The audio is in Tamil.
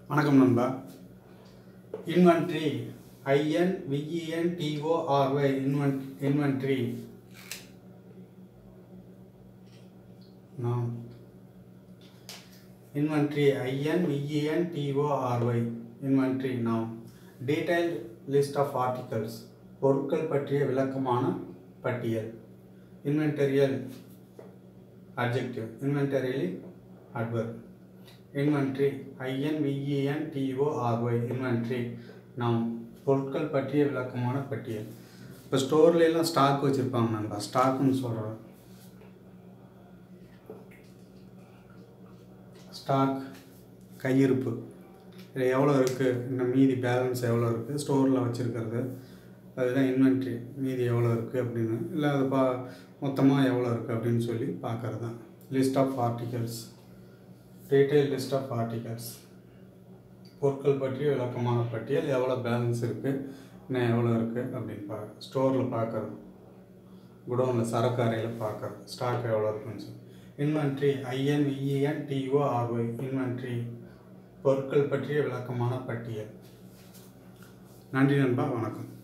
வணக்கம் நண்பா இன்வென்ட்ரி ஐஎன் விஇஎன் டிஓஆர்ஒய் இன்வென் இன்வென்ட்ரி நாம் inventory I N V E N T O R Y inventory நாம் டீடைல்டு லிஸ்ட் ஆஃப் ஆர்டிகல்ஸ் பொருட்கள் பற்றிய விளக்கமான பட்டியல் இன்வென்டரியல் adjective inventarily adverb inventory ஐஎன்விஇஎன் டிஓஆர்ஒய் inventory நாம் பொருட்கள் பற்றிய விளக்கமான பட்டியல் இப்போ ஸ்டோர்ல எல்லாம் ஸ்டாக் வச்சுருப்பாங்க நண்பா ஸ்டாக்னு சொல்கிறோம் ஸ்டாக் கையிருப்பு இது எவ்வளோ இருக்குது இன்னும் மீதி பேலன்ஸ் எவ்வளோ இருக்குது ஸ்டோரில் வச்சுருக்கிறது அதுதான் இன்வென்ட்ரி மீதி எவ்வளோ இருக்குது அப்படின்னு இல்லை அது பா மொத்தமாக எவ்வளோ இருக்குது அப்படின்னு சொல்லி பார்க்கறது தான் list of articles detail list of articles பொருட்கள் பற்றிய விளக்கமான பட்டியல் எவ்வளோ பேலன்ஸ் இருக்குது இன்னும் எவ்வளோ இருக்குது அப்படின்னு பார்க்க ஸ்டோரில் பார்க்கறது குடோனில் சரக்கு அறையில் பார்க்கறது ஸ்டாக் எவ்வளோ இருக்குன்னு சொல்லி இன்வென்ட்ரி ஐஎன்இஎன் டிஓஆர்ஒய் இன்வென்ட்ரி பொருட்கள் பற்றிய விளக்கமான பட்டியல் நன்றி நண்பா வணக்கம்